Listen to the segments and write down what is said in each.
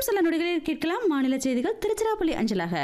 இன்னும் சில நொடிகளில் கேட்கலாம் மாநில செய்திகள் திருச்சிராப்பள்ளி அஞ்சலாக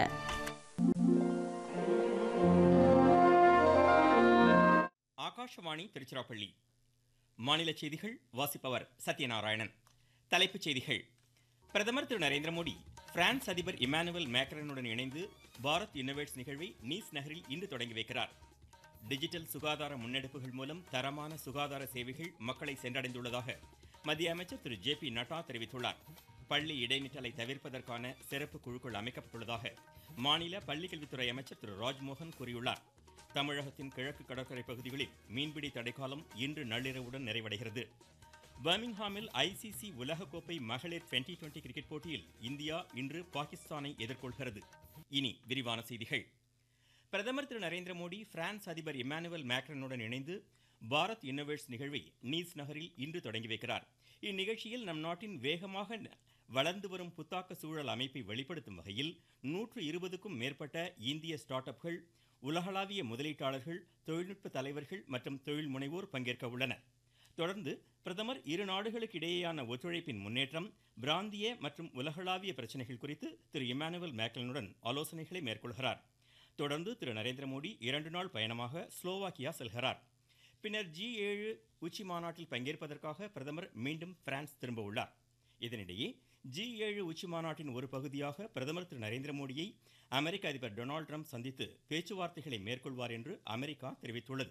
ஆகாஷவாணி திருச்சிராப்பள்ளி மாநில செய்திகள் வாசிப்பவர் சத்யநாராயணன் தலைப்புச் செய்திகள் பிரதமர் திரு நரேந்திர மோடி பிரான்ஸ் அதிபர் இமானுவேல் மேக்ரனுடன் இணைந்து பாரத் இன்னோவேட்ஸ் நிகழ்வை நீஸ் நகரில் இன்று தொடங்கி வைக்கிறார் டிஜிட்டல் சுகாதார முன்னெடுப்புகள் மூலம் தரமான சுகாதார சேவைகள் மக்களை சென்றடைந்துள்ளதாக மத்திய அமைச்சர் திரு ஜே பி நட்டா தெரிவித்துள்ளார் பள்ளி இடைநிற்றலை தவிர்ப்பதற்கான சிறப்பு குழுக்கள் அமைக்கப்பட்டுள்ளதாக மாநில பள்ளிக்கல்வித்துறை அமைச்சர் திரு ராஜ்மோகன் கூறியுள்ளார் தமிழகத்தின் கிழக்கு கடற்கரை பகுதிகளில் மீன்பிடி தடைக்காலம் இன்று நள்ளிரவுடன் நிறைவடைகிறது பர்மிங்ஹாமில் ஐசிசி உலகக்கோப்பை மகளிர் டுவெண்டி டுவெண்டி கிரிக்கெட் போட்டியில் இந்தியா இன்று பாகிஸ்தானை எதிர்கொள்கிறது இனி விரிவான செய்திகள் பிரதமர் திரு நரேந்திர மோடி பிரான்ஸ் அதிபர் இமானுவேல் மேக்ரனுடன் இணைந்து பாரத் இன்னோவேட்ஸ் நிகழ்வை நீஸ் நகரில் இன்று தொடங்கி வைக்கிறார் இந்நிகழ்ச்சியில் நம் நாட்டின் வேகமாக வளர்ந்து வரும் புத்தாக்க சூழல் அமைப்பை வெளிப்படுத்தும் வகையில் நூற்று இருபதுக்கும் மேற்பட்ட இந்திய ஸ்டார்ட் அப்கள் உலகளாவிய முதலீட்டாளர்கள் தொழில்நுட்ப தலைவர்கள் மற்றும் தொழில் முனைவோர் பங்கேற்க உள்ளனர் தொடர்ந்து பிரதமர் இரு நாடுகளுக்கு இடையேயான ஒத்துழைப்பின் முன்னேற்றம் பிராந்திய மற்றும் உலகளாவிய பிரச்சனைகள் குறித்து திரு இமானுவேல் மேக்லனுடன் ஆலோசனைகளை மேற்கொள்கிறார் தொடர்ந்து திரு நரேந்திர மோடி இரண்டு நாள் பயணமாக ஸ்லோவாக்கியா செல்கிறார் பின்னர் ஜி ஏழு உச்சி மாநாட்டில் பங்கேற்பதற்காக பிரதமர் மீண்டும் பிரான்ஸ் திரும்ப உள்ளார் இதனிடையே ஜி ஏழு உச்சி மாநாட்டின் ஒரு பகுதியாக பிரதமர் திரு நரேந்திர மோடியை அமெரிக்க அதிபர் டொனால்டு ட்ரம்ப் சந்தித்து பேச்சுவார்த்தைகளை மேற்கொள்வார் என்று அமெரிக்கா தெரிவித்துள்ளது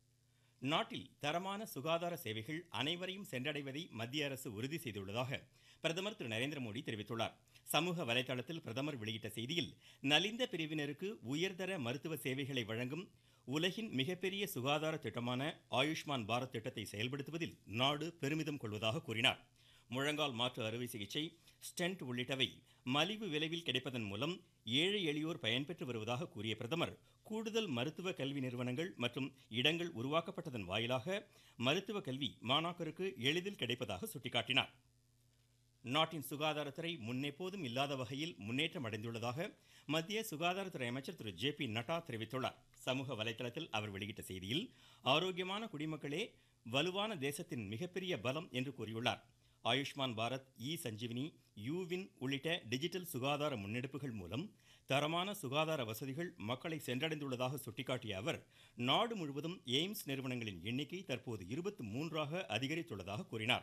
நாட்டில் தரமான சுகாதார சேவைகள் அனைவரையும் சென்றடைவதை மத்திய அரசு உறுதி செய்துள்ளதாக பிரதமர் திரு நரேந்திர மோடி தெரிவித்துள்ளார் சமூக வலைதளத்தில் பிரதமர் வெளியிட்ட செய்தியில் நலிந்த பிரிவினருக்கு உயர்தர மருத்துவ சேவைகளை வழங்கும் உலகின் மிகப்பெரிய சுகாதார திட்டமான ஆயுஷ்மான் பாரத் திட்டத்தை செயல்படுத்துவதில் நாடு பெருமிதம் கொள்வதாக கூறினார் முழங்கால் மாற்று அறுவை சிகிச்சை ஸ்டென்ட் உள்ளிட்டவை மலிவு விலைவில் கிடைப்பதன் மூலம் ஏழை எளியோர் பயன்பெற்று வருவதாக கூறிய பிரதமர் கூடுதல் மருத்துவ கல்வி நிறுவனங்கள் மற்றும் இடங்கள் உருவாக்கப்பட்டதன் வாயிலாக மருத்துவ கல்வி மாணாக்கருக்கு எளிதில் கிடைப்பதாக சுட்டிக்காட்டினார் நாட்டின் சுகாதாரத்துறை முன்னெப்போதும் இல்லாத வகையில் முன்னேற்றம் அடைந்துள்ளதாக மத்திய சுகாதாரத்துறை அமைச்சர் திரு ஜே பி நட்டா தெரிவித்துள்ளார் சமூக வலைதளத்தில் அவர் வெளியிட்ட செய்தியில் ஆரோக்கியமான குடிமக்களே வலுவான தேசத்தின் மிகப்பெரிய பலம் என்று கூறியுள்ளார் ஆயுஷ்மான் பாரத் இ சஞ்சீவினி யூவின் உள்ளிட்ட டிஜிட்டல் சுகாதார முன்னெடுப்புகள் மூலம் தரமான சுகாதார வசதிகள் மக்களை சென்றடைந்துள்ளதாக சுட்டிக்காட்டிய அவர் நாடு முழுவதும் எய்ம்ஸ் நிறுவனங்களின் எண்ணிக்கை தற்போது இருபத்தி மூன்றாக அதிகரித்துள்ளதாக கூறினார்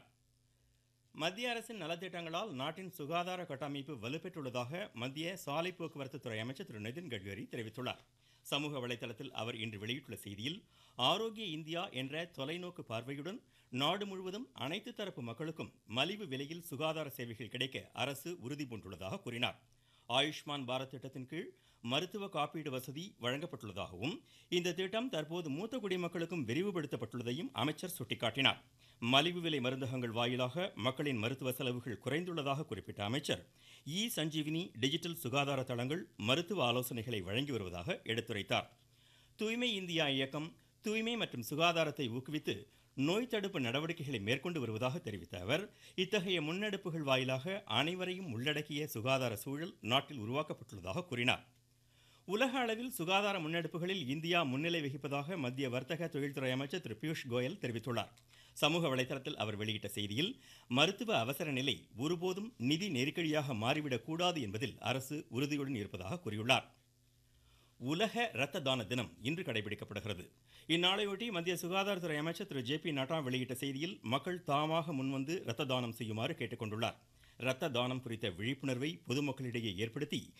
மத்திய அரசின் நலத்திட்டங்களால் நாட்டின் சுகாதார கட்டமைப்பு வலுப்பெற்றுள்ளதாக மத்திய சாலை போக்குவரத்து துறை அமைச்சர் திரு நிதின் கட்கரி தெரிவித்துள்ளார் சமூக வலைதளத்தில் அவர் இன்று வெளியிட்டுள்ள செய்தியில் ஆரோக்கிய இந்தியா என்ற தொலைநோக்கு பார்வையுடன் நாடு முழுவதும் அனைத்து தரப்பு மக்களுக்கும் மலிவு விலையில் சுகாதார சேவைகள் கிடைக்க அரசு உறுதி பூண்டுள்ளதாக கூறினார் ஆயுஷ்மான் பாரத் திட்டத்தின் கீழ் மருத்துவ காப்பீடு வசதி வழங்கப்பட்டுள்ளதாகவும் இந்த திட்டம் தற்போது மூத்த குடிமக்களுக்கும் விரிவுபடுத்தப்பட்டுள்ளதையும் அமைச்சர் சுட்டிக்காட்டினார் மலிவு விலை மருந்தகங்கள் வாயிலாக மக்களின் மருத்துவ செலவுகள் குறைந்துள்ளதாக குறிப்பிட்ட அமைச்சர் இ சஞ்சீவினி டிஜிட்டல் சுகாதார தளங்கள் மருத்துவ ஆலோசனைகளை வழங்கி வருவதாக எடுத்துரைத்தார் தூய்மை இந்தியா இயக்கம் தூய்மை மற்றும் சுகாதாரத்தை ஊக்குவித்து நோய் தடுப்பு நடவடிக்கைகளை மேற்கொண்டு வருவதாக தெரிவித்த அவர் இத்தகைய முன்னெடுப்புகள் வாயிலாக அனைவரையும் உள்ளடக்கிய சுகாதார சூழல் நாட்டில் உருவாக்கப்பட்டுள்ளதாக கூறினார் உலக அளவில் சுகாதார முன்னெடுப்புகளில் இந்தியா முன்னிலை வகிப்பதாக மத்திய வர்த்தக தொழில்துறை அமைச்சர் திரு பியூஷ் கோயல் தெரிவித்துள்ளார் சமூக வலைதளத்தில் அவர் வெளியிட்ட செய்தியில் மருத்துவ அவசர நிலை ஒருபோதும் நிதி நெருக்கடியாக மாறிவிடக் கூடாது என்பதில் அரசு உறுதியுடன் இருப்பதாக கூறியுள்ளார் உலக இரத்த தான தினம் இன்று கடைபிடிக்கப்படுகிறது இந்நாளையொட்டி மத்திய சுகாதாரத்துறை அமைச்சர் திரு ஜே பி நட்டா வெளியிட்ட செய்தியில் மக்கள் தாமாக முன்வந்து இரத்த தானம் செய்யுமாறு கேட்டுக்கொண்டுள்ளார் இரத்த தானம் குறித்த விழிப்புணர்வை பொதுமக்களிடையே ஏற்படுத்தி